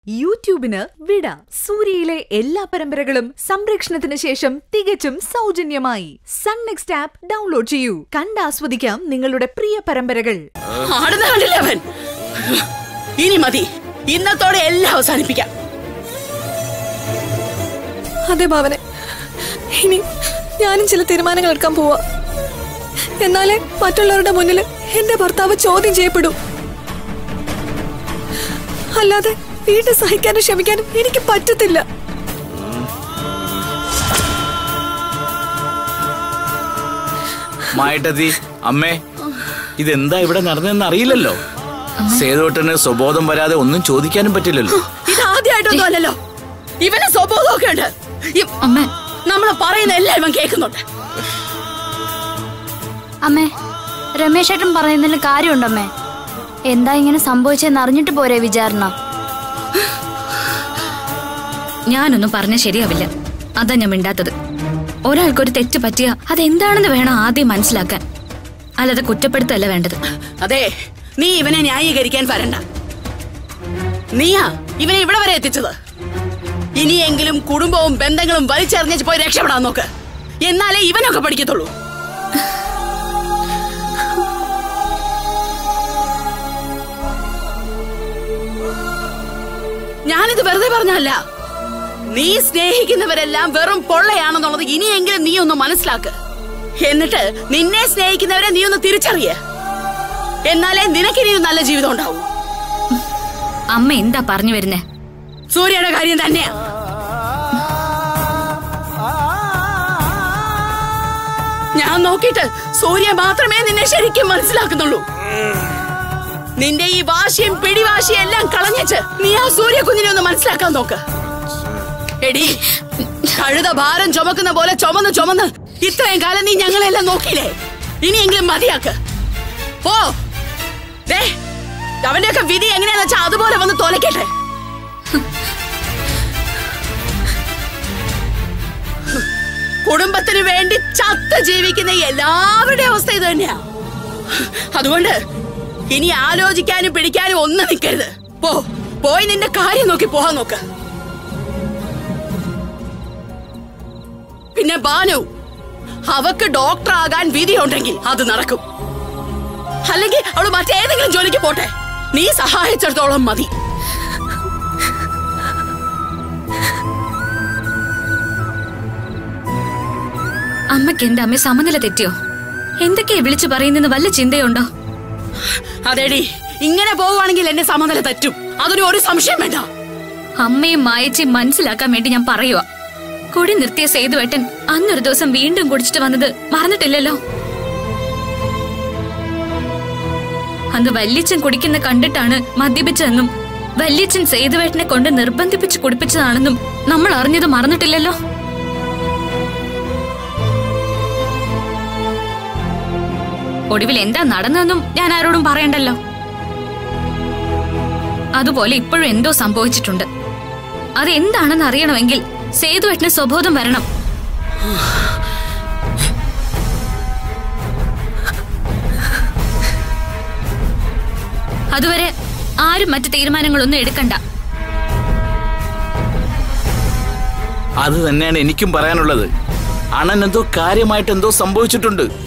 യൂട്യൂബിന് വിട സൂര്യയിലെ എല്ലാ പരമ്പരകളും സംരക്ഷണത്തിന് ശേഷം തികച്ചും സൗജന്യമായി സൺ നെക്സ്റ്റ് ആപ്പ് ഡൗൺലോഡ് ചെയ്യൂ കണ്ടാസ്വദിക്കാം നിങ്ങളുടെ പ്രിയ പരമ്പരകൾ ആടുന്ന കണ്ടില്ലേ അവൻ ഇനി മതി ഇന്നത്തോടെ എല്ലാം അവസാനിപ്പിക്കാം അതെ ഭാവനെ ഇനി ഞാനും ചില തീരുമാനങ്ങൾ എടുക്കാൻ പോവാ എന്നാലേ മറ്റുള്ളവരുടെ മുന്നിൽ എന്റെ ഭർത്താവ് ചോദ്യം ചെയ്യപ്പെടൂ അല്ലാതെ വീട്ടിൽ സഹിക്കാനും ക്ഷമിക്കാനും എനിക്ക് പറ്റത്തില്ല മായിട്ടത്തി അമ്മേ ഇതെന്താ ഇവിടെ നടന്നതെന്ന് അറിയില്ലല്ലോ സേതുവട്ടന് സ്വബോധം വരാതെ ഒന്നും ചോദിക്കാനും പറ്റില്ലല്ലോ ഇത് ആദ്യമായിട്ടൊന്നും അല്ലല്ലോ ഇവന് സ്വബോധമൊക്കെ ഉണ്ട് ഇ- അമ്മ നമ്മൾ പറയുന്ന എല്ലാം ഇവൻ കേൾക്കുന്നുണ്ട് അമ്മേ രമേശ് ഏട്ടൻ പറയുന്നതിൽ കാര്യമുണ്ടമ്മേ എന്താ ഇങ്ങനെ സംഭവിച്ചെന്ന് അറിഞ്ഞിട്ട് പോരെ വിചാരണ ഞാനൊന്നും പറഞ്ഞ ശരിയാവില്ല അതാ ഞാൻ മിണ്ടാത്തത് ഒരാൾക്കൊരു തെറ്റ് പറ്റിയ അതെന്താണെന്ന് വേണം ആദ്യം മനസ്സിലാക്കാൻ അല്ലാതെ കുറ്റപ്പെടുത്തല്ല വേണ്ടത് അതെ നീ ഇവനെ ന്യായീകരിക്കാൻ വരണ്ട നീയാ ഇവനെ ഇവിടെ വരെ എത്തിച്ചത് ഇനിയെങ്കിലും കുടുംബവും ബന്ധങ്ങളും വലിച്ചെറിഞ്ഞ് പോയി രക്ഷപ്പെടാൻ നോക്ക് എന്നാലേ ഇവനൊക്കെ പഠിക്കത്തുള്ളൂ ഞാനിത് വെറുതെ പറഞ്ഞല്ല നീ സ്നേഹിക്കുന്നവരെല്ലാം വെറും പൊള്ളയാണെന്നുള്ളത് ഇനിയെങ്കിലും നീ ഒന്ന് മനസ്സിലാക്ക് എന്നിട്ട് നിന്നെ സ്നേഹിക്കുന്നവരെ നീ ഒന്ന് തിരിച്ചറിയ എന്നാലേ നിനക്കിനി ഒരു നല്ല ജീവിതം ഉണ്ടാവും അമ്മ എന്താ പറഞ്ഞു വരുന്നേ സൂര്യയുടെ കാര്യം തന്നെയാ ഞാൻ നോക്കിയിട്ട് സൂര്യ മാത്രമേ നിന്നെ ശരിക്കും മനസ്സിലാക്കുന്നുള്ളൂ നിന്റെ ഈ വാശിയും പിടിവാശിയും എല്ലാം കളഞ്ഞിച്ച് നീ ആ സൂര്യ കുഞ്ഞിനെ ഒന്ന് മനസ്സിലാക്കാൻ നോക്ക് എടി കഴുത ഭാരം ചുമക്കുന്ന പോലെ ചുമന്ന് ചുമന്ന് ഇത്രയും കാലം നീ ഞങ്ങളെല്ലാം നോക്കിയില്ലേ ഇനിയെങ്കിലും മതിയാക്ക് പോ ദേ അവന്റെയൊക്കെ വിധി എങ്ങനെയാന്ന് വെച്ചാ അതുപോലെ വന്ന് തോലക്കട്ടെ കുടുംബത്തിന് വേണ്ടി ചത്ത് ജീവിക്കുന്ന എല്ലാവരുടെയും അവസ്ഥ ഇത് തന്നെയാ അതുകൊണ്ട് ഇനി ആലോചിക്കാനും പിടിക്കാനും ഒന്നും നിൽക്കരുത് പോ പോയി നിന്റെ കാര്യം നോക്കി പോകാൻ നോക്ക് പിന്നെ ബാനു അവക്ക് ഡോക്ടർ ആകാൻ വിധിയുണ്ടെങ്കിൽ അത് നടക്കും അല്ലെങ്കിൽ അവള് മറ്റേതെങ്കിലും ജോലിക്ക് പോട്ടെ നീ സഹായിച്ചിടത്തോളം മതി അമ്മയ്ക്ക് എന്താ അമ്മ സമനില തെറ്റിയോ എന്തൊക്കെയാ വിളിച്ചു പറയുന്നെന്ന് വല്ല ചിന്തയുണ്ടോ അതേടി ഇങ്ങനെ പോവുകയാണെങ്കിൽ എന്നെ സമനില തെറ്റും അതിന് ഒരു സംശയം വേണ്ട അമ്മയും മായച്ചയും മനസ്സിലാക്കാൻ വേണ്ടി ഞാൻ പറയുക കുടി നിർത്തിയ സേതുവേട്ടൻ അന്നൊരു ദിവസം വീണ്ടും കുടിച്ചിട്ട് വന്നത് മറന്നിട്ടില്ലല്ലോ അന്ന് വല്യച്ഛൻ കുടിക്കുന്ന കണ്ടിട്ടാണ് മദ്യപിച്ചതെന്നും വല്യച്ഛൻ സേതുവേട്ടനെ കൊണ്ട് നിർബന്ധിപ്പിച്ച് കുടിപ്പിച്ചതാണെന്നും നമ്മൾ അറിഞ്ഞത് മറന്നിട്ടില്ലല്ലോ ഒടുവിൽ എന്താ നടന്നതെന്നും ഞാൻ ആരോടും പറയണ്ടല്ലോ അതുപോലെ ഇപ്പോഴും എന്തോ സംഭവിച്ചിട്ടുണ്ട് അത് എന്താണെന്ന് അറിയണമെങ്കിൽ സേതുവേട്ടന് സ്വബോധം വരണം അതുവരെ ആരും മറ്റു തീരുമാനങ്ങളൊന്നും എടുക്കണ്ട അത് തന്നെയാണ് എനിക്കും പറയാനുള്ളത് അണ്ണൻ എന്തോ കാര്യമായിട്ട് എന്തോ സംഭവിച്ചിട്ടുണ്ട്